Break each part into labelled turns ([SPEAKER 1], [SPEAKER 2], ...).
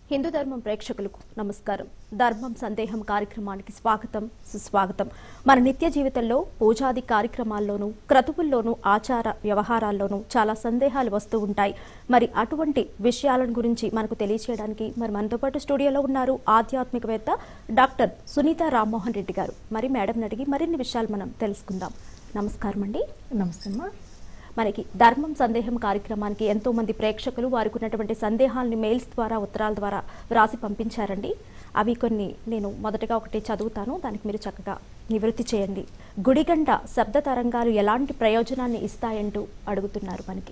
[SPEAKER 1] హిందూ ధర్మం ప్రేక్షకులకు నమస్కారం ధర్మం సందేహం కార్యక్రమానికి స్వాగతం సుస్వాగతం మన నిత్య జీవితంలో పూజాది కార్యక్రమాల్లోనూ క్రతువుల్లోనూ ఆచార వ్యవహారాల్లోనూ చాలా సందేహాలు వస్తూ ఉంటాయి మరి అటువంటి విషయాలను గురించి మనకు తెలియచేయడానికి మరి మనతో పాటు స్టూడియోలో ఉన్నారు ఆధ్యాత్మికవేత్త డాక్టర్ సునీత రామ్మోహన్ రెడ్డి గారు మరి మేడం అడిగి మరిన్ని విషయాలు మనం తెలుసుకుందాం నమస్కారం అండి
[SPEAKER 2] నమస్తే అమ్మా
[SPEAKER 1] మనకి ధర్మం సందేహం కార్యక్రమానికి ఎంతో మంది ప్రేక్షకులు వారికి ఉన్నటువంటి సందేహాలని మెయిల్స్ ద్వారా ఉత్తరాల ద్వారా వ్రాసి పంపించారండి అవి కొన్ని నేను మొదటగా ఒకటి చదువుతాను దానికి మీరు చక్కగా నివృత్తి చేయండి గుడిగంట శబ్ద తరంగాలు ఎలాంటి ప్రయోజనాన్ని ఇస్తాయంటూ అడుగుతున్నారు మనకి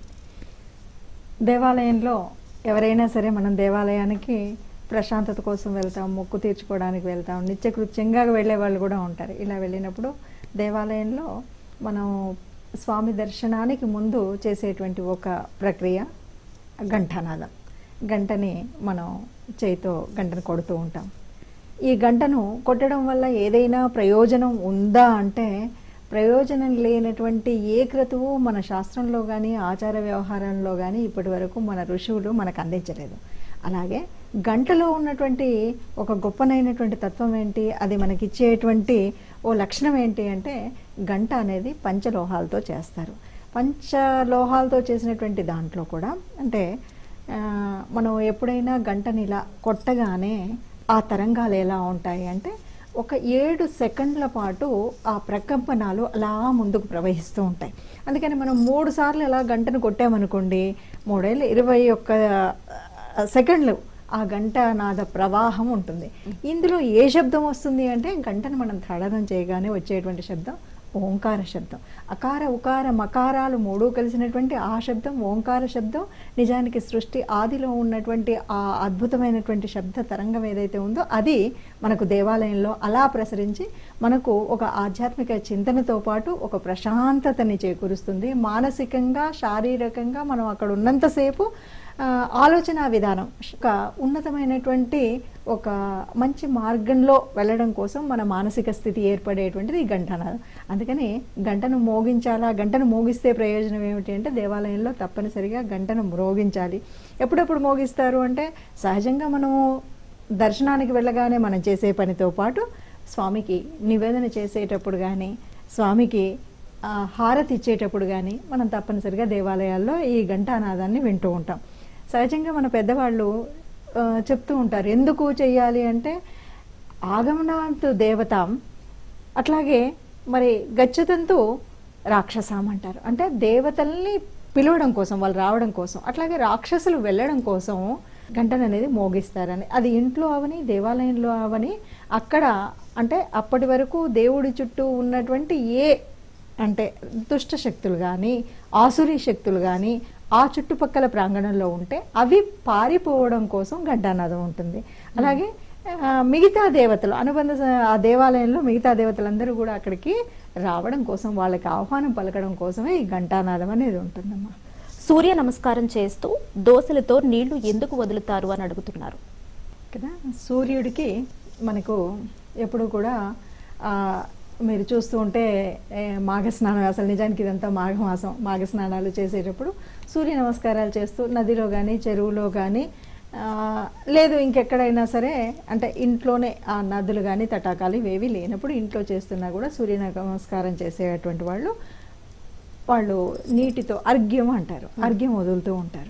[SPEAKER 2] దేవాలయంలో ఎవరైనా సరే మనం దేవాలయానికి ప్రశాంతత కోసం వెళ్తాం మొక్కు తీర్చుకోవడానికి వెళ్తాం నిత్యకృత్యంగా వెళ్ళే వాళ్ళు కూడా ఉంటారు ఇలా వెళ్ళినప్పుడు దేవాలయంలో మనం స్వామి దర్శనానికి ముందు చేసేటువంటి ఒక ప్రక్రియ ఘంటానాదం గంటని మనం చేయితో గంటను కొడుతూ ఉంటాం ఈ గంటను కొట్టడం వల్ల ఏదైనా ప్రయోజనం ఉందా అంటే ప్రయోజనం లేనటువంటి ఏ క్రతువు మన శాస్త్రంలో కానీ ఆచార వ్యవహారంలో కానీ ఇప్పటి వరకు మన ఋషువులు మనకు అందించలేదు అలాగే గంటలో ఉన్నటువంటి ఒక గొప్పనైనటువంటి తత్వం ఏంటి అది మనకిచ్చేటువంటి ఓ లక్షణం ఏంటి అంటే గంట అనేది పంచలోహాలతో చేస్తారు పంచలోహాలతో చేసినటువంటి దాంట్లో కూడా అంటే ఆ, మనం ఎప్పుడైనా గంటని ఇలా కొట్టగానే ఆ తరంగాలు ఎలా ఉంటాయి అంటే ఒక ఏడు సెకండ్ల పాటు ఆ ప్రకంపనాలు అలా ముందుకు ప్రవహిస్తూ ఉంటాయి అందుకని మనం మూడు సార్లు అలా గంటను కొట్టామనుకోండి మూడేళ్ళు ఇరవై ఒక్క ఆ, సెకండ్లు ఆ గంట నాద ప్రవాహం ఉంటుంది ఇందులో ఏ శబ్దం వస్తుంది అంటే గంటను మనం తాళనం చేయగానే వచ్చేటువంటి శబ్దం ఓంకార శబ్దం అకార ఉకార మకారాలు మూడు కలిసినటువంటి ఆ శబ్దం ఓంకార శబ్దం నిజానికి సృష్టి ఆదిలో ఉన్నటువంటి ఆ అద్భుతమైనటువంటి శబ్ద తరంగం ఏదైతే ఉందో అది మనకు దేవాలయంలో అలా ప్రసరించి మనకు ఒక ఆధ్యాత్మిక చింతనతో పాటు ఒక ప్రశాంతతని చేకూరుస్తుంది మానసికంగా శారీరకంగా మనం అక్కడ ఉన్నంతసేపు ఆ, ఆలోచన విధానం ఒక ఉన్నతమైనటువంటి ఒక మంచి మార్గంలో వెళ్ళడం కోసం మన మానసిక స్థితి ఏర్పడేటువంటిది ఈ గంటనాదం అందుకని గంటను మోగించాలా గంటను మోగిస్తే ప్రయోజనం ఏమిటి అంటే దేవాలయంలో తప్పనిసరిగా గంటను మ్రోగించాలి ఎప్పుడెప్పుడు మోగిస్తారు అంటే సహజంగా మనము దర్శనానికి వెళ్ళగానే మనం చేసే పనితో పాటు స్వామికి నివేదన చేసేటప్పుడు కానీ స్వామికి ఆ, హారతి ఇచ్చేటప్పుడు కానీ మనం తప్పనిసరిగా దేవాలయాల్లో ఈ ఘంటానాదాన్ని వింటూ ఉంటాం సహజంగా మన పెద్దవాళ్ళు ఆ, చెప్తూ ఉంటారు ఎందుకు చెయ్యాలి అంటే ఆగమనాంతు దేవతాం అట్లాగే మరి గచ్చతంతు రాక్షసాం అంటారు అంటే దేవతల్ని పిలవడం కోసం వాళ్ళు రావడం కోసం అట్లాగే రాక్షసులు వెళ్ళడం కోసం గంటను అనేది మోగిస్తారని అది ఇంట్లో అవని దేవాలయంలో అవని అక్కడ అంటే అప్పటి వరకు దేవుడి చుట్టూ ఉన్నటువంటి ఏ అంటే దుష్ట శక్తులు కానీ ఆసురీ శక్తులు కానీ ఆ చుట్టుపక్కల ప్రాంగణంలో ఉంటే అవి పారిపోవడం కోసం ఘంటానాదం ఉంటుంది అలాగే ఆ, మిగతా దేవతలు అనుబంధ స- ఆ దేవాలయంలో మిగతా దేవతలందరూ కూడా అక్కడికి రావడం కోసం వాళ్ళకి ఆహ్వానం పలకడం కోసమే ఈ ఘంటానాదం అనేది ఉంటుందమ్మా
[SPEAKER 1] సూర్య నమస్కారం చేస్తూ దోశలతో నీళ్లు ఎందుకు వదులుతారు అని అడుగుతున్నారు
[SPEAKER 2] కదా సూర్యుడికి మనకు ఎప్పుడు కూడా ఆ, మీరు చూస్తూ ఉంటే ఏ, మాఘ స్నానం అసలు నిజానికి ఇదంతా మాఘమాసం మాఘ స్నానాలు చేసేటప్పుడు సూర్య నమస్కారాలు చేస్తూ నదిలో కానీ చెరువులో కానీ లేదు ఇంకెక్కడైనా సరే అంటే ఇంట్లోనే ఆ నదులు కానీ తటాకాలు ఇవేవి లేనప్పుడు ఇంట్లో చేస్తున్నా కూడా సూర్య నమస్కారం చేసేటువంటి వాళ్ళు వాళ్ళు నీటితో అర్ఘ్యం అంటారు అర్ఘ్యం వదులుతూ ఉంటారు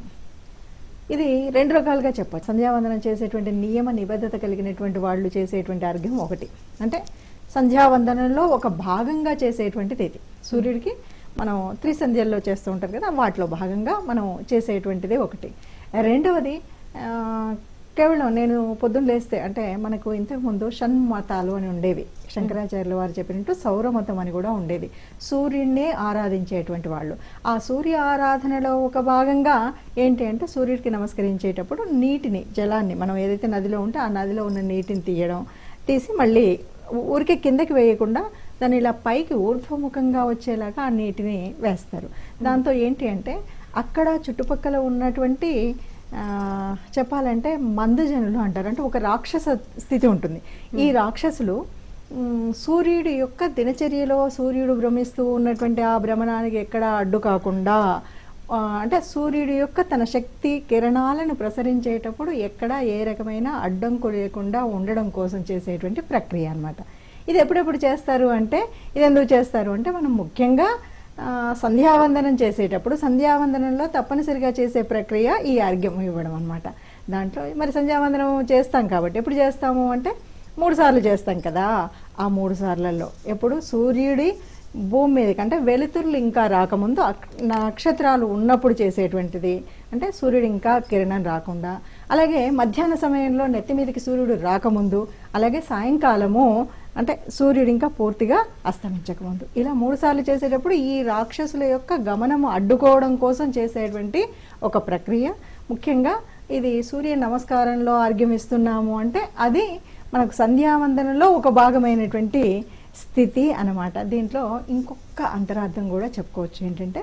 [SPEAKER 2] ఇది రెండు రకాలుగా చెప్పచ్చు సంధ్యావందనం చేసేటువంటి నియమ నిబద్ధత కలిగినటువంటి వాళ్ళు చేసేటువంటి అర్ఘ్యం ఒకటి అంటే సంధ్యావందనంలో ఒక భాగంగా చేసేటువంటిది ఇది సూర్యుడికి మనం త్రిసంధ్యల్లో చేస్తూ ఉంటారు కదా వాటిలో భాగంగా మనం చేసేటువంటిది ఒకటి రెండవది ఆ, కేవలం నేను పొద్దున్న లేస్తే అంటే మనకు ఇంతకుముందు షణ్మతాలు అని ఉండేవి శంకరాచార్యుల వారు చెప్పినట్టు సౌరమతం అని కూడా ఉండేది సూర్యుడినే ఆరాధించేటువంటి వాళ్ళు ఆ సూర్య ఆరాధనలో ఒక భాగంగా ఏంటి అంటే సూర్యుడికి నమస్కరించేటప్పుడు నీటిని జలాన్ని మనం ఏదైతే నదిలో ఉంటే ఆ నదిలో ఉన్న నీటిని తీయడం తీసి మళ్ళీ ఊ- ఊరికే కిందకి వేయకుండా దాన్ని ఇలా పైకి ఊర్ధ్వముఖంగా వచ్చేలాగా ఆ నీటిని వేస్తారు దాంతో ఏంటి అంటే అక్కడ చుట్టుపక్కల ఉన్నటువంటి ఆ, చెప్పాలంటే మందజనులు అంటారు అంటే ఒక రాక్షస స్థితి ఉంటుంది ఈ రాక్షసులు మ్, సూర్యుడి యొక్క దినచర్యలో సూర్యుడు భ్రమిస్తూ ఉన్నటువంటి ఆ భ్రమణానికి ఎక్కడ అడ్డు కాకుండా ఆ, అంటే సూర్యుడి యొక్క తన శక్తి కిరణాలను ప్రసరించేటప్పుడు ఎక్కడ ఏ రకమైన అడ్డంకు లేకుండా ఉండడం కోసం చేసేటువంటి ప్రక్రియ అన్నమాట ఇది ఎప్పుడెప్పుడు చేస్తారు అంటే ఇది ఎందుకు చేస్తారు అంటే మనం ముఖ్యంగా ఆ, సంధ్యావందనం చేసేటప్పుడు సంధ్యావందనంలో తప్పనిసరిగా చేసే ప్రక్రియ ఈ అర్ఘ్యం ఇవ్వడం అన్నమాట దాంట్లో మరి సంధ్యావందనం చేస్తాం కాబట్టి ఎప్పుడు చేస్తాము అంటే మూడు సార్లు చేస్తాం కదా ఆ మూడు సార్లలో ఎప్పుడు సూర్యుడి భూమి మీదకి అంటే వెలుతురులు ఇంకా రాకముందు అక్- నక్షత్రాలు ఉన్నప్పుడు చేసేటువంటిది అంటే సూర్యుడు ఇంకా కిరణం రాకుండా అలాగే మధ్యాహ్న సమయంలో నెత్తి మీదకి సూర్యుడు రాకముందు అలాగే సాయంకాలము అంటే సూర్యుడు ఇంకా పూర్తిగా అస్తమించకముందు ఇలా మూడు సార్లు చేసేటప్పుడు ఈ రాక్షసుల యొక్క గమనము అడ్డుకోవడం కోసం చేసేటువంటి ఒక ప్రక్రియ ముఖ్యంగా ఇది సూర్య నమస్కారంలో అర్ఘ్యం ఇస్తున్నాము అంటే అది మనకు సంధ్యావందనంలో ఒక భాగమైనటువంటి స్థితి అన్నమాట దీంట్లో ఇంకొక అంతరార్థం కూడా చెప్పుకోవచ్చు ఏంటంటే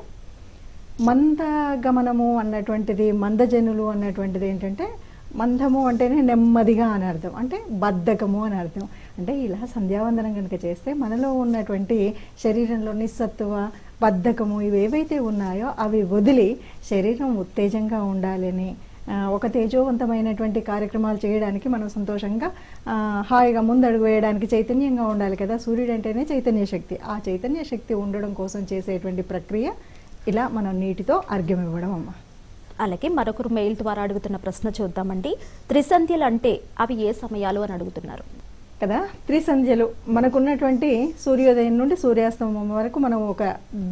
[SPEAKER 2] మందగమనము అన్నటువంటిది మందజనులు అన్నటువంటిది ఏంటంటే మందము అంటేనే నెమ్మదిగా అని అర్థం అంటే బద్ధకము అని అర్థం అంటే ఇలా సంధ్యావందనం కనుక చేస్తే మనలో ఉన్నటువంటి శరీరంలో నిస్సత్తువ బద్ధకము ఇవి ఏవైతే ఉన్నాయో అవి వదిలి శరీరం ఉత్తేజంగా ఉండాలని ఆ, ఒక తేజోవంతమైనటువంటి కార్యక్రమాలు చేయడానికి మనం సంతోషంగా ఆ, హాయిగా ముందడుగు వేయడానికి చైతన్యంగా ఉండాలి కదా సూర్యుడు అంటేనే చైతన్య శక్తి ఆ చైతన్య శక్తి ఉండడం కోసం చేసేటువంటి ప్రక్రియ ఇలా మనం నీటితో అర్ఘ్యం ఇవ్వడం అమ్మ
[SPEAKER 1] అలాగే మరొకరు మెయిల్ ద్వారా అడుగుతున్న ప్రశ్న చూద్దామండి త్రిసంధ్యలు అంటే అవి ఏ సమయాలు అని అడుగుతున్నారు
[SPEAKER 2] కదా త్రిసంధ్యలు మనకున్నటువంటి సూర్యోదయం నుండి సూర్యాస్తమయం వరకు మనం ఒక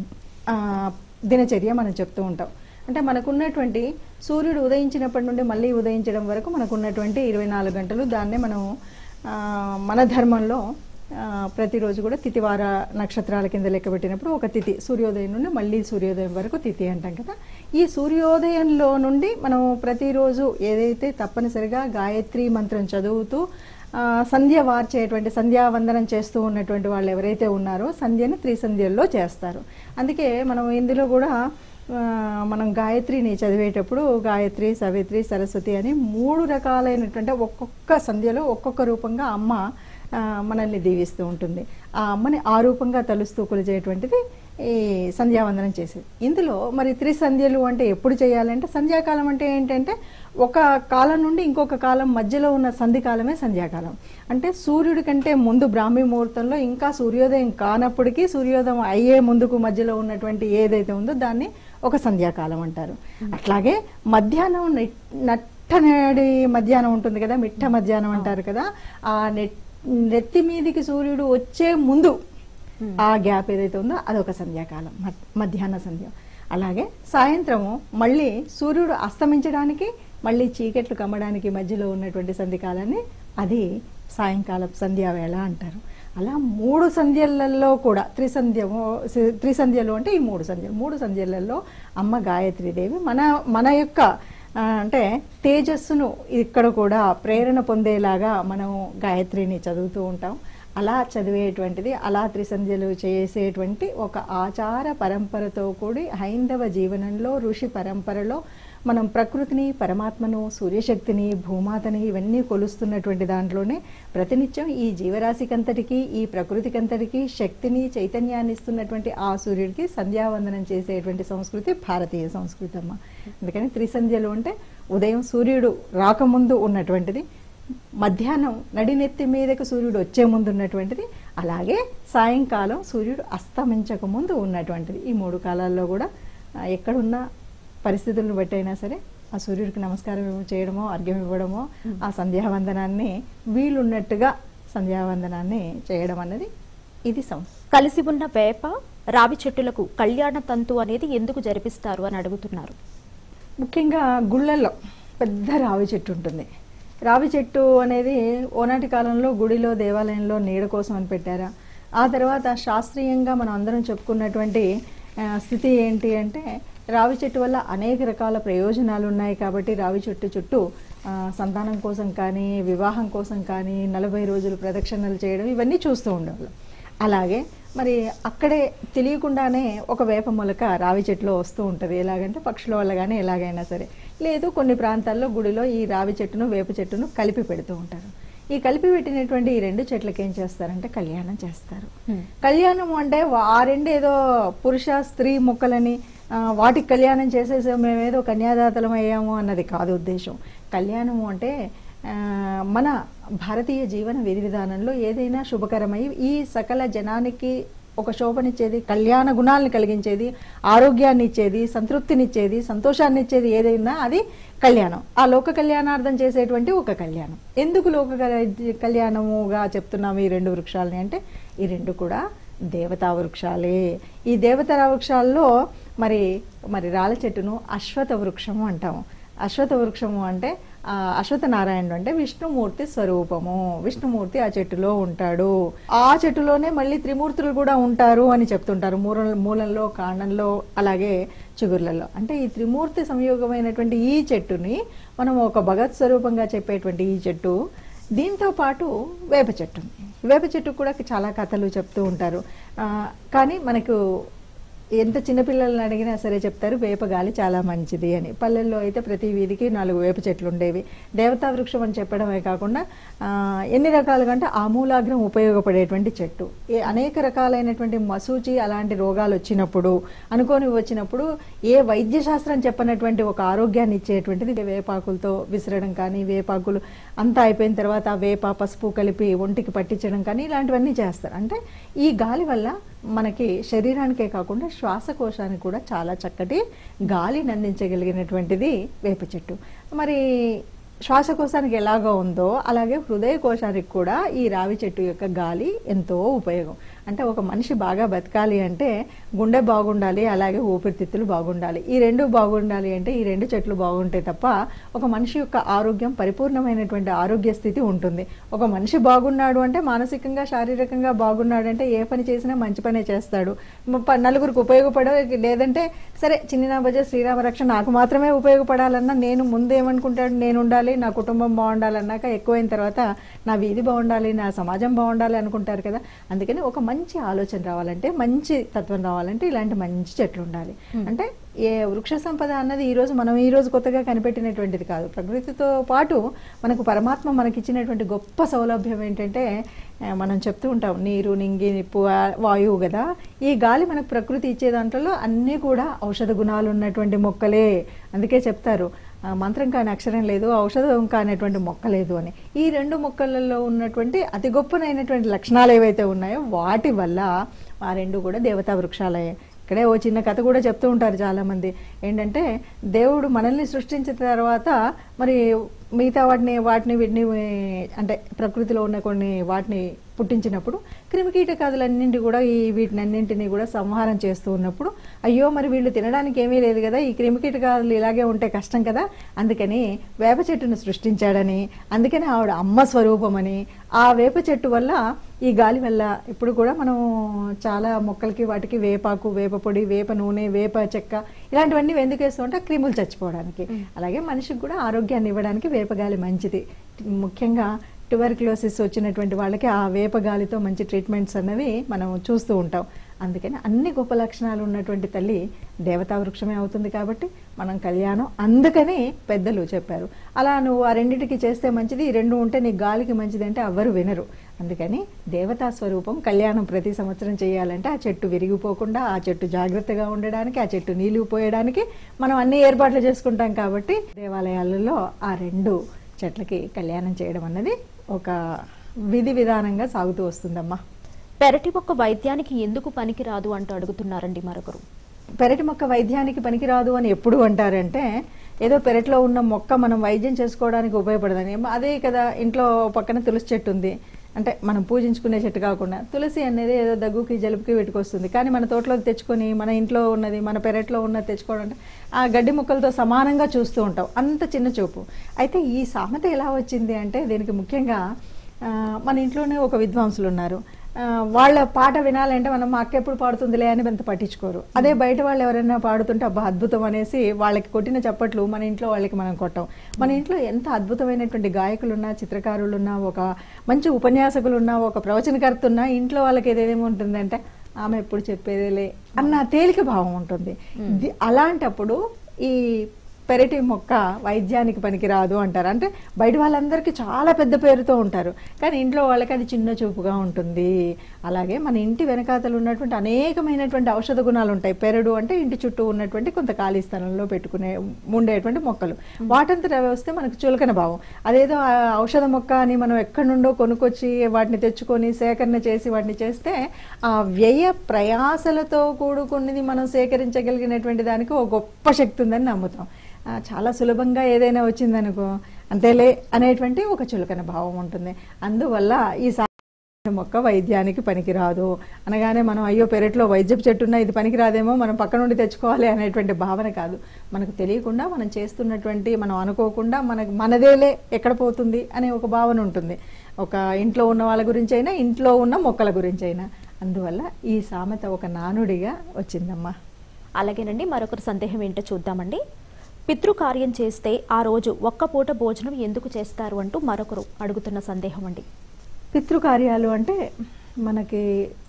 [SPEAKER 2] ఆ, దినచర్య మనం చెప్తూ ఉంటాం అంటే మనకున్నటువంటి సూర్యుడు ఉదయించినప్పటి నుండి మళ్ళీ ఉదయించడం వరకు మనకున్నటువంటి ఇరవై నాలుగు గంటలు దాన్నే మనం ఆ, మన ధర్మంలో ఆ, ప్రతిరోజు కూడా తిథివార నక్షత్రాల కింద లెక్క పెట్టినప్పుడు ఒక తిథి సూర్యోదయం నుండి మళ్ళీ సూర్యోదయం వరకు తిథి అంటాం కదా ఈ సూర్యోదయంలో నుండి మనం ప్రతిరోజు ఏదైతే తప్పనిసరిగా గాయత్రి మంత్రం చదువుతూ ఆ, సంధ్య వార్చేటువంటి సంధ్యావందనం చేస్తూ ఉన్నటువంటి వాళ్ళు ఎవరైతే ఉన్నారో సంధ్యను త్రిసంధ్యల్లో చేస్తారు అందుకే మనం ఇందులో కూడా ఆ, మనం గాయత్రిని చదివేటప్పుడు గాయత్రి సవిత్రి సరస్వతి అని మూడు రకాలైనటువంటి ఒక్కొక్క సంధ్యలో ఒక్కొక్క రూపంగా అమ్మ ఆ, మనల్ని దీవిస్తూ ఉంటుంది ఆ అమ్మని ఆ రూపంగా తలుస్తూ కొలిచేటువంటిది ఈ సంధ్యావందనం చేసేది ఇందులో మరి త్రిసంధ్యలు అంటే ఎప్పుడు చేయాలంటే సంధ్యాకాలం అంటే ఏంటంటే ఒక కాలం నుండి ఇంకొక కాలం మధ్యలో ఉన్న సంధి కాలమే సంధ్యాకాలం అంటే సూర్యుడి కంటే ముందు బ్రాహ్మీ ముహూర్తంలో ఇంకా సూర్యోదయం కానప్పటికీ సూర్యోదయం అయ్యే ముందుకు మధ్యలో ఉన్నటువంటి ఏదైతే ఉందో దాన్ని ఒక సంధ్యాకాలం అంటారు అట్లాగే మధ్యాహ్నం నెట్- నట్టనేడి మధ్యాహ్నం ఉంటుంది కదా మిట్ట మధ్యాహ్నం అంటారు కదా ఆ నెట్ నెత్తి మీదికి సూర్యుడు వచ్చే ముందు ఆ గ్యాప్ ఏదైతే ఉందో అదొక సంధ్యాకాలం మధ్- మధ్యాహ్న సంధ్య అలాగే సాయంత్రము మళ్ళీ సూర్యుడు అస్తమించడానికి మళ్ళీ చీకట్లు కమ్మడానికి మధ్యలో ఉన్నటువంటి సంధ్యకాలాన్ని అది సాయంకాలం సంధ్యావేళ అంటారు అలా మూడు సంధ్యలలో కూడా త్రిసంధ్యము సి- త్రిసంధ్యలు అంటే ఈ మూడు సంధ్యలు మూడు సంధ్యలలో అమ్మ గాయత్రీదేవి మన మన యొక్క ఆ, అంటే తేజస్సును ఇక్కడ కూడా ప్రేరణ పొందేలాగా మనం గాయత్రిని చదువుతూ ఉంటాం అలా చదివేటువంటిది అలా త్రిసంధ్యలు చేసేటువంటి ఒక ఆచార పరంపరతో కూడి హైందవ జీవనంలో ఋషి పరంపరలో మనం ప్రకృతిని పరమాత్మను సూర్యశక్తిని భూమాతని ఇవన్నీ కొలుస్తున్నటువంటి దాంట్లోనే ప్రతినిత్యం ఈ జీవరాశికంతటికి ఈ ప్రకృతికంతటికి శక్తిని చైతన్యాన్ని ఇస్తున్నటువంటి ఆ సూర్యుడికి సంధ్యావందనం చేసేటువంటి సంస్కృతి భారతీయ సంస్కృతి అమ్మ అందుకని త్రిసంధ్యలు అంటే ఉదయం సూర్యుడు రాకముందు ఉన్నటువంటిది మధ్యాహ్నం నడినెత్తి మీదకు సూర్యుడు వచ్చే ముందు ఉన్నటువంటిది అలాగే సాయంకాలం సూర్యుడు అస్తమించక ముందు ఉన్నటువంటిది ఈ మూడు కాలాల్లో కూడా ఆ, ఎక్కడున్న పరిస్థితులను బట్టి అయినా సరే ఆ సూర్యుడికి నమస్కారం ఇవ్వ- చేయడమో అర్ఘ్యం ఇవ్వడమో ఆ సంధ్యావందనాన్ని వీలున్నట్టుగా సంధ్యావందనాన్ని చేయడం అన్నది ఇది సంస్థ
[SPEAKER 1] కలిసి ఉన్న వేప రావి చెట్టులకు కళ్యాణ తంతు అనేది ఎందుకు జరిపిస్తారు అని అడుగుతున్నారు
[SPEAKER 2] ముఖ్యంగా గుళ్ళల్లో పెద్ద రావి చెట్టు ఉంటుంది రావి చెట్టు అనేది ఓనాటి కాలంలో గుడిలో దేవాలయంలో నీడ కోసం అని పెట్టారా ఆ తర్వాత శాస్త్రీయంగా మనం అందరం చెప్పుకున్నటువంటి ఆ, స్థితి ఏంటి అంటే రావి చెట్టు వల్ల అనేక రకాల ప్రయోజనాలు ఉన్నాయి కాబట్టి రావి చెట్టు చుట్టూ ఆ, సంతానం కోసం కానీ వివాహం కోసం కానీ నలభై రోజులు ప్రదక్షిణలు చేయడం ఇవన్నీ చూస్తూ ఉండేవాళ్ళం అలాగే మరి అక్కడే తెలియకుండానే ఒక వేప మొలక రావి చెట్టులో వస్తూ ఉంటుంది ఎలాగంటే పక్షుల వల్ల కానీ ఎలాగైనా సరే లేదు కొన్ని ప్రాంతాల్లో గుడిలో ఈ రావి చెట్టును వేప చెట్టును కలిపి పెడుతూ ఉంటారు ఈ కలిపి పెట్టినటువంటి ఈ రెండు చెట్లకి ఏం చేస్తారంటే కళ్యాణం చేస్తారు
[SPEAKER 1] Hmm.
[SPEAKER 2] కళ్యాణం అంటే వా- ఆ రెండు ఏదో పురుష స్త్రీ మొక్కలని ఆ, వాటికి కళ్యాణం చేసేసాం మేమేదో కన్యాదాతలం అయ్యాము అన్నది కాదు ఉద్దేశం కళ్యాణము అంటే ఆ, మన భారతీయ జీవన విధి విధానంలో ఏదైనా శుభకరమై ఈ సకల జనానికి ఒక శోభనిచ్చేది కళ్యాణ గుణాలను కలిగించేది ఆరోగ్యాన్ని ఇచ్చేది సంతృప్తినిచ్చేది సంతోషాన్ని ఇచ్చేది ఏదైనా అది కళ్యాణం ఆ లోక కళ్యాణార్థం చేసేటువంటి ఒక కళ్యాణం ఎందుకు లోక కళ్యా- కళ్యాణముగా చెప్తున్నాము ఈ రెండు వృక్షాలని అంటే ఈ రెండు కూడా దేవతా వృక్షాలే ఈ దేవతా వృక్షాల్లో మరి మరి రాళ్ళ చెట్టును అశ్వత వృక్షము అంటాము అశ్వత వృక్షము అంటే ఆ, అశ్వత్థ నారాయణుడు అంటే విష్ణుమూర్తి స్వరూపము విష్ణుమూర్తి ఆ చెట్టులో ఉంటాడు ఆ చెట్టులోనే మళ్ళీ త్రిమూర్తులు కూడా ఉంటారు అని చెప్తుంటారు మూల మూలంలో కాండంలో అలాగే చిగుర్లలో అంటే ఈ త్రిమూర్తి సంయోగమైనటువంటి ఈ చెట్టుని మనం ఒక భగత్ స్వరూపంగా చెప్పేటువంటి ఈ చెట్టు దీంతో పాటు వేప చెట్టు ఉంది వేప చెట్టు కూడా చాలా కథలు చెప్తూ ఉంటారు ఆ, కానీ మనకు ఎంత చిన్నపిల్లల్ని అడిగినా సరే చెప్తారు వేప గాలి చాలా మంచిది అని పల్లెల్లో అయితే ప్రతి వీధికి నాలుగు వేప చెట్లు ఉండేవి దేవతా వృక్షం అని చెప్పడమే కాకుండా ఆ, ఎన్ని రకాలుగా అంటే ఆమూలాగ్రం ఉపయోగపడేటువంటి చెట్టు ఏ అనేక రకాలైనటువంటి మసూచి అలాంటి రోగాలు వచ్చినప్పుడు అనుకోని వచ్చినప్పుడు ఏ వైద్య శాస్త్రం చెప్పనటువంటి ఒక ఆరోగ్యాన్ని ఇచ్చేటువంటిది వేపాకులతో విసరడం కానీ వేపాకులు అంతా అయిపోయిన తర్వాత ఆ వేప పసుపు కలిపి ఒంటికి పట్టించడం కానీ ఇలాంటివన్నీ చేస్తారు అంటే ఈ గాలి వల్ల మనకి శరీరానికే కాకుండా శ్వాసకోశానికి కూడా చాలా చక్కటి గాలిని అందించగలిగినటువంటిది వేప చెట్టు మరి శ్వాసకోశానికి ఎలాగో ఉందో అలాగే హృదయ కోశానికి కూడా ఈ రావి చెట్టు యొక్క గాలి ఎంతో ఉపయోగం అంటే ఒక మనిషి బాగా బతకాలి అంటే గుండె బాగుండాలి అలాగే ఊపిరితిత్తులు బాగుండాలి ఈ రెండు బాగుండాలి అంటే ఈ రెండు చెట్లు బాగుంటే తప్ప ఒక మనిషి యొక్క ఆరోగ్యం పరిపూర్ణమైనటువంటి ఆరోగ్య స్థితి ఉంటుంది ఒక మనిషి బాగున్నాడు అంటే మానసికంగా శారీరకంగా బాగున్నాడు అంటే ఏ పని చేసినా మంచి పనే చేస్తాడు మ- ప- నలుగురికి ఉపయోగపడే లేదంటే సరే చిన్న భజ శ్రీరామ రక్ష నాకు మాత్రమే ఉపయోగపడాలన్నా నేను ముందు ఏమనుకుంటాడు నేను ఉండాలి నా కుటుంబం బాగుండాలన్నాక ఎక్కువైన తర్వాత నా వీధి బాగుండాలి నా సమాజం బాగుండాలి అనుకుంటారు కదా అందుకని ఒక మంచి ఆలోచన రావాలంటే మంచి తత్వం రావాలంటే ఇలాంటి మంచి చెట్లు ఉండాలి అంటే ఏ వృక్ష సంపద అన్నది ఈ రోజు మనం ఈ రోజు కొత్తగా కనిపెట్టినటువంటిది కాదు ప్రకృతితో పాటు మనకు పరమాత్మ మనకిచ్చినటువంటి గొప్ప సౌలభ్యం ఏంటంటే ఆ, మనం చెప్తూ ఉంటాం నీరు నింగి నిప్పు ఆ, వాయువు కదా ఈ గాలి మనకు ప్రకృతి ఇచ్చే దాంట్లో అన్నీ కూడా ఔషధ గుణాలు ఉన్నటువంటి మొక్కలే అందుకే చెప్తారు ఆ, మంత్రం కాని అక్షరం లేదు ఔషధం కానిటువంటి మొక్క లేదు అని ఈ రెండు మొక్కలలో ఉన్నటువంటి అతి గొప్పనైనటువంటి లక్షణాలు ఏవైతే ఉన్నాయో వాటి వల్ల ఆ రెండు కూడా దేవతా వృక్షాలే ఇక్కడే ఓ చిన్న కథ కూడా చెప్తూ ఉంటారు చాలామంది ఏంటంటే దేవుడు మనల్ని సృష్టించిన తర్వాత మరి మిగతా వాటిని వాటిని వీటిని ఏ, అంటే ప్రకృతిలో ఉన్న కొన్ని వాటిని పుట్టించినప్పుడు క్రిమికీటకాదులన్నింటి కూడా ఈ వీటినన్నింటినీ కూడా సంహారం చేస్తూ ఉన్నప్పుడు అయ్యో మరి వీళ్ళు తినడానికి ఏమీ లేదు కదా ఈ క్రిమికీటకాదులు ఇలాగే ఉంటే కష్టం కదా అందుకని వేప చెట్టును సృష్టించాడని అందుకని ఆవిడ అమ్మ స్వరూపమని ఆ వేప చెట్టు వల్ల ఈ గాలి వల్ల ఇప్పుడు కూడా మనం చాలా మొక్కలకి వాటికి వేపాకు వేప పొడి వేప నూనె వేప చెక్క ఇలాంటివన్నీ ఎందుకు వేస్తూ ఉంటే క్రిములు చచ్చిపోవడానికి అలాగే మనిషికి కూడా ఆరోగ్యాన్ని ఇవ్వడానికి వేపగాలి మంచిది ముఖ్యంగా ట్యూబర్క్లోసిస్ వచ్చినటువంటి వాళ్ళకి ఆ వేపగాలితో మంచి ట్రీట్మెంట్స్ అన్నవి మనం చూస్తూ ఉంటాం అందుకని అన్ని గొప్ప లక్షణాలు ఉన్నటువంటి తల్లి దేవతా వృక్షమే అవుతుంది కాబట్టి మనం కళ్యాణం అందుకని పెద్దలు చెప్పారు అలా నువ్వు ఆ రెండింటికి చేస్తే మంచిది ఈ రెండు ఉంటే నీ గాలికి మంచిది అంటే ఎవ్వరు వినరు అందుకని దేవతా స్వరూపం కళ్యాణం ప్రతి సంవత్సరం చేయాలంటే ఆ చెట్టు విరిగిపోకుండా ఆ చెట్టు జాగ్రత్తగా ఉండడానికి ఆ చెట్టు నీళ్లు పోయడానికి మనం అన్ని ఏర్పాట్లు చేసుకుంటాం కాబట్టి దేవాలయాలలో ఆ రెండు చెట్లకి కళ్యాణం చేయడం అన్నది ఒక విధి విధానంగా సాగుతూ వస్తుందమ్మా
[SPEAKER 1] పెరటి మొక్క వైద్యానికి ఎందుకు పనికిరాదు అంటూ అడుగుతున్నారండి మరొకరు
[SPEAKER 2] పెరటి మొక్క వైద్యానికి పనికిరాదు అని ఎప్పుడు అంటారంటే ఏదో పెరట్లో ఉన్న మొక్క మనం వైద్యం చేసుకోవడానికి ఉపయోగపడదని అదే కదా ఇంట్లో పక్కన తులసి చెట్టు ఉంది అంటే మనం పూజించుకునే చెట్టు కాకుండా తులసి అనేది ఏదో దగ్గుకి జలుబుకి పెట్టుకొస్తుంది కానీ మన తోటలో తెచ్చుకొని మన ఇంట్లో ఉన్నది మన పెరట్లో ఉన్నది తెచ్చుకోవడం అంటే ఆ గడ్డి మొక్కలతో సమానంగా చూస్తూ ఉంటాం అంత చిన్న చూపు అయితే ఈ సామెత ఎలా వచ్చింది అంటే దీనికి ముఖ్యంగా ఆ, మన ఇంట్లోనే ఒక విద్వాంసులు ఉన్నారు ఆ, వాళ్ళ పాట వినాలంటే మనం మా అక్క ఎప్పుడు పాడుతుందిలే అని అంత పట్టించుకోరు అదే బయట వాళ్ళు ఎవరైనా పాడుతుంటే అబ్బా అద్భుతం అనేసి వాళ్ళకి కొట్టిన చప్పట్లు మన ఇంట్లో వాళ్ళకి మనం కొట్టాం మన ఇంట్లో ఎంత అద్భుతమైనటువంటి గాయకులున్నా చిత్రకారులున్నా ఒక మంచి ఉపన్యాసకులున్నా ఒక ప్రవచనకర్త ఉన్నా ఇంట్లో వాళ్ళకి ఏదేమో ఉంటుందంటే ఆమె ఎప్పుడు చెప్పేదేలే అన్న తేలిక భావం ఉంటుంది ఇది- అలాంటప్పుడు ఈ పెరటి మొక్క వైద్యానికి పనికిరాదు అంటారు అంటే బయట వాళ్ళందరికీ చాలా పెద్ద పేరుతో ఉంటారు కానీ ఇంట్లో వాళ్ళకి అది చిన్న చూపుగా ఉంటుంది అలాగే మన ఇంటి వెనకాతలు ఉన్నటువంటి అనేకమైనటువంటి ఔషధ గుణాలు ఉంటాయి పెరడు అంటే ఇంటి చుట్టూ ఉన్నటువంటి కొంత ఖాళీ స్థలంలో పెట్టుకునే ఉండేటువంటి మొక్కలు వాటంతట అవి వస్తే మనకు చులకన భావం అదేదో ఆ ఔషధ మొక్క అని మనం ఎక్కడి నుండో కొనుక్కొచ్చి వాటిని తెచ్చుకొని సేకరణ చేసి వాటిని చేస్తే ఆ వ్యయ ప్రయాసలతో కూడుకున్నది మనం సేకరించగలిగినటువంటి దానికి ఒక గొప్ప శక్తి ఉందని నమ్ముతాం ఆ, చాలా సులభంగా ఏదైనా వచ్చిందనుకో అంతేలే అనేటువంటి ఒక చులకన భావం ఉంటుంది అందువల్ల ఈ సా మొక్క వైద్యానికి పనికిరాదు అనగానే మనం అయ్యో పెరట్లో వైద్యపు చెట్టు ఉన్నా ఇది పనికిరాదేమో మనం పక్క నుండి తెచ్చుకోవాలి అనేటువంటి భావన కాదు మనకు తెలియకుండా మనం చేస్తున్నటువంటి మనం అనుకోకుండా మనకు మనదేలే ఎక్కడ పోతుంది అనే ఒక భావన ఉంటుంది ఒక ఇంట్లో ఉన్న వాళ్ళ గురించి అయినా ఇంట్లో ఉన్న మొక్కల గురించి అయినా అందువల్ల ఈ సామెత ఒక నానుడిగా వచ్చిందమ్మా
[SPEAKER 1] అలాగేనండి మరొకరి సందేహం ఏంటో చూద్దామండి పితృకార్యం చేస్తే ఆ రోజు ఒక్క పూట భోజనం ఎందుకు చేస్తారు అంటూ మరొకరు అడుగుతున్న సందేహం అండి
[SPEAKER 2] పితృకార్యాలు అంటే మనకి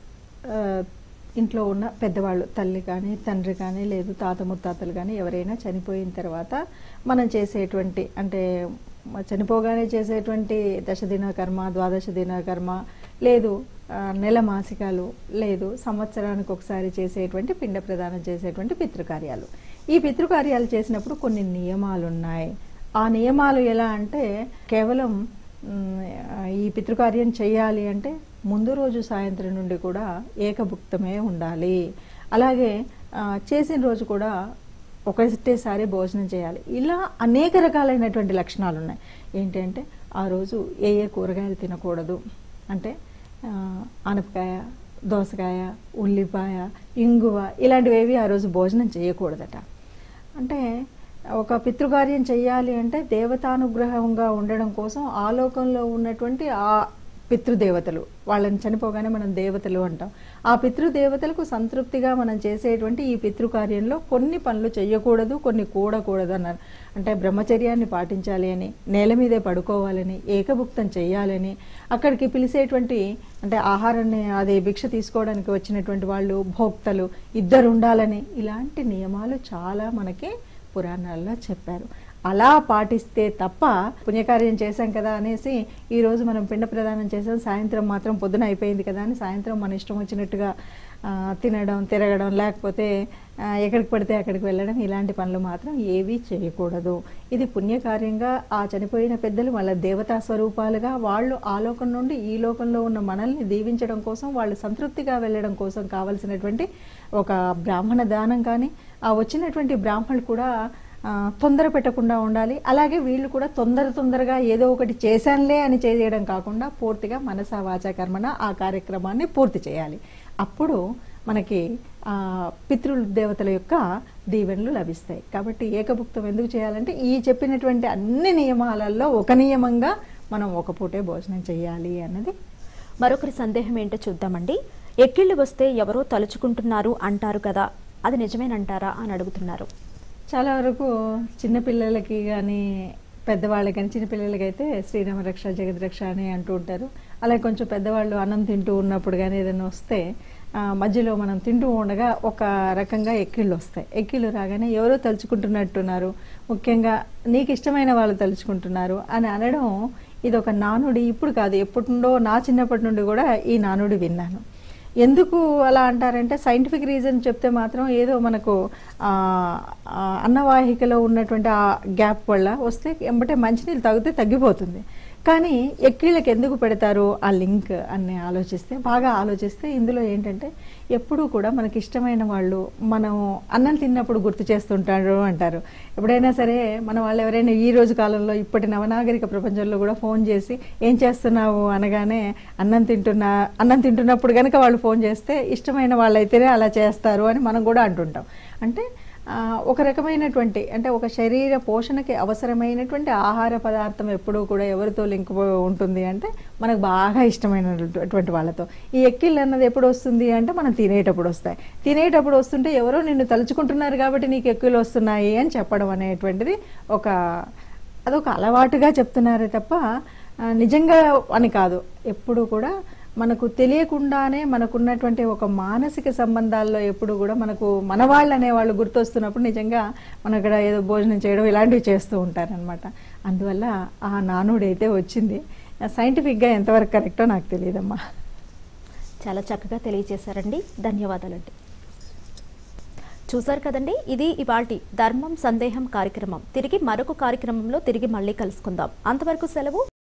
[SPEAKER 2] ఆ, ఇంట్లో ఉన్న పెద్దవాళ్ళు తల్లి కానీ తండ్రి కానీ లేదు తాత ముత్తాతలు కానీ ఎవరైనా చనిపోయిన తర్వాత మనం చేసేటువంటి అంటే మ- చనిపోగానే చేసేటువంటి దశదిన కర్మ ద్వాదశ దిన కర్మ లేదు ఆ, నెల మాసికాలు లేదు సంవత్సరానికి ఒకసారి చేసేటువంటి పిండ ప్రదానం చేసేటువంటి పితృకార్యాలు ఈ పితృకార్యాలు చేసినప్పుడు కొన్ని నియమాలు ఉన్నాయి ఆ నియమాలు ఎలా అంటే కేవలం మ్, ఈ పితృకార్యం చేయాలి అంటే ముందు రోజు సాయంత్రం నుండి కూడా ఏకభుక్తమే ఉండాలి అలాగే ఆ, చేసిన రోజు కూడా ఒకటేసారి భోజనం చేయాలి ఇలా అనేక రకాలైనటువంటి లక్షణాలు ఉన్నాయి ఏంటంటే ఆ రోజు ఏ ఏ కూరగాయలు తినకూడదు అంటే ఆ, ఆనపకాయ దోసకాయ ఉల్లిపాయ ఇంగువ ఇలాంటివేవి ఆ రోజు భోజనం చేయకూడదట అంటే ఒక పితృకార్యం చేయాలి అంటే దేవతానుగ్రహంగా ఉండడం కోసం ఆ లోకంలో ఉన్నటువంటి ఆ పితృదేవతలు వాళ్ళని చనిపోగానే మనం దేవతలు అంటాం ఆ పితృదేవతలకు సంతృప్తిగా మనం చేసేటువంటి ఈ పితృకార్యంలో కొన్ని పనులు చేయకూడదు కొన్ని కూడకూడదు అన్నారు అంటే బ్రహ్మచర్యాన్ని పాటించాలి అని నేల మీదే పడుకోవాలని ఏకభుక్తం చేయాలని అక్కడికి పిలిచేటువంటి అంటే ఆహారాన్ని అదే భిక్ష తీసుకోవడానికి వచ్చినటువంటి వాళ్ళు భోక్తలు ఇద్దరు ఉండాలని ఇలాంటి నియమాలు చాలా మనకి పురాణాల్లో చెప్పారు అలా పాటిస్తే తప్ప పుణ్యకార్యం చేశాం కదా అనేసి ఈ రోజు మనం పిండ ప్రదానం చేసాం సాయంత్రం మాత్రం పొద్దున అయిపోయింది కదా అని సాయంత్రం మన ఇష్టం వచ్చినట్టుగా ఆ, తినడం తిరగడం లేకపోతే ఆ, ఎక్కడికి పడితే అక్కడికి వెళ్ళడం ఇలాంటి పనులు మాత్రం ఏవీ చేయకూడదు ఇది పుణ్యకార్యంగా ఆ చనిపోయిన పెద్దలు వాళ్ళ దేవతా స్వరూపాలుగా వాళ్ళు ఆ లోకం నుండి ఈ లోకంలో ఉన్న మనల్ని దీవించడం కోసం వాళ్ళు సంతృప్తిగా వెళ్ళడం కోసం కావలసినటువంటి ఒక బ్రాహ్మణ దానం కానీ ఆ వచ్చినటువంటి బ్రాహ్మణులు కూడా ఆ, తొందర పెట్టకుండా ఉండాలి అలాగే వీళ్ళు కూడా తొందర తొందరగా ఏదో ఒకటి చేశానులే అని చేయడం కాకుండా పూర్తిగా మనసా వాచా కర్మన ఆ కార్యక్రమాన్ని పూర్తి చేయాలి అప్పుడు మనకి ఆ పితృ దేవతల యొక్క దీవెనలు లభిస్తాయి కాబట్టి ఏకభుక్తం ఎందుకు చేయాలంటే ఈ చెప్పినటువంటి అన్ని నియమాలలో ఒక నియమంగా మనం ఒక పూటే భోజనం చేయాలి అన్నది
[SPEAKER 1] మరొకరి సందేహం ఏంటో చూద్దామండి ఎక్కిళ్ళు వస్తే ఎవరో తలుచుకుంటున్నారు అంటారు కదా అది నిజమేనంటారా అని అడుగుతున్నారు
[SPEAKER 2] చాలా వరకు చిన్నపిల్లలకి కానీ పెద్దవాళ్ళకి కానీ చిన్నపిల్లలకి అయితే శ్రీరామ రక్ష జగద్రక్ష అని అంటూ ఉంటారు అలాగే కొంచెం పెద్దవాళ్ళు అన్నం తింటూ ఉన్నప్పుడు కానీ ఏదైనా వస్తే ఆ, మధ్యలో మనం తింటూ ఉండగా ఒక రకంగా ఎక్కిళ్ళు వస్తాయి ఎక్కిళ్ళు రాగానే ఎవరో తలుచుకుంటున్నట్టున్నారు ముఖ్యంగా నీకు ఇష్టమైన వాళ్ళు తలుచుకుంటున్నారు అని అనడం ఇది ఒక నానుడి ఇప్పుడు కాదు ఎప్పటి నుండో నా చిన్నప్పటి నుండి కూడా ఈ నానుడి విన్నాను ఎందుకు అలా అంటారంటే సైంటిఫిక్ రీజన్ చెప్తే మాత్రం ఏదో మనకు ఆ, ఆ, అన్నవాహికలో ఉన్నటువంటి ఆ గ్యాప్ వల్ల వస్తే ఎంబటే మంచినీళ్ళు తాగితే తగ్గిపోతుంది కానీ ఎక్కిళ్ళకి ఎందుకు పెడతారు ఆ లింక్ అని ఆలోచిస్తే బాగా ఆలోచిస్తే ఇందులో ఏంటంటే ఎప్పుడూ కూడా మనకి ఇష్టమైన వాళ్ళు మనం అన్నం తిన్నప్పుడు గుర్తు చేస్తుంటారు అంటారు ఎప్పుడైనా సరే మన వాళ్ళు ఎవరైనా ఈ రోజు కాలంలో ఇప్పటి నవనాగరిక ప్రపంచంలో కూడా ఫోన్ చేసి ఏం చేస్తున్నావు అనగానే అన్నం తింటున్నా అన్నం తింటున్నప్పుడు కనుక వాళ్ళు ఫోన్ చేస్తే ఇష్టమైన వాళ్ళైతేనే అలా చేస్తారు అని మనం కూడా అంటుంటాం అంటే ఆ, ఒక రకమైనటువంటి అంటే ఒక శరీర పోషణకి అవసరమైనటువంటి ఆహార పదార్థం ఎప్పుడూ కూడా ఎవరితో లింక్ ఉంటుంది అంటే మనకు బాగా ఇష్టమైనటువంటి వాళ్ళతో ఈ ఎక్కిళ్ళు అన్నది ఎప్పుడు వస్తుంది అంటే మనం తినేటప్పుడు వస్తాయి తినేటప్పుడు వస్తుంటే ఎవరో నిన్ను తలుచుకుంటున్నారు కాబట్టి నీకు ఎక్కిళ్ళు వస్తున్నాయి అని చెప్పడం అనేటువంటిది ఒక అదొక అలవాటుగా చెప్తున్నారే తప్ప ఆ, నిజంగా అని కాదు ఎప్పుడు కూడా మనకు తెలియకుండానే మనకున్నటువంటి ఒక మానసిక సంబంధాల్లో ఎప్పుడు కూడా మనకు మన వాళ్ళు అనేవాళ్ళు గుర్తొస్తున్నప్పుడు నిజంగా మన ఇక్కడ ఏదో భోజనం చేయడం ఇలాంటివి చేస్తూ ఉంటారనమాట అందువల్ల ఆ నానుడైతే వచ్చింది సైంటిఫిక్గా ఎంతవరకు కరెక్టో నాకు తెలియదమ్మా
[SPEAKER 1] చాలా చక్కగా తెలియజేశారండి ధన్యవాదాలండి చూసారు కదండి ఇది ఇవాటి ధర్మం సందేహం కార్యక్రమం తిరిగి మరొక కార్యక్రమంలో తిరిగి మళ్ళీ కలుసుకుందాం అంతవరకు సెలవు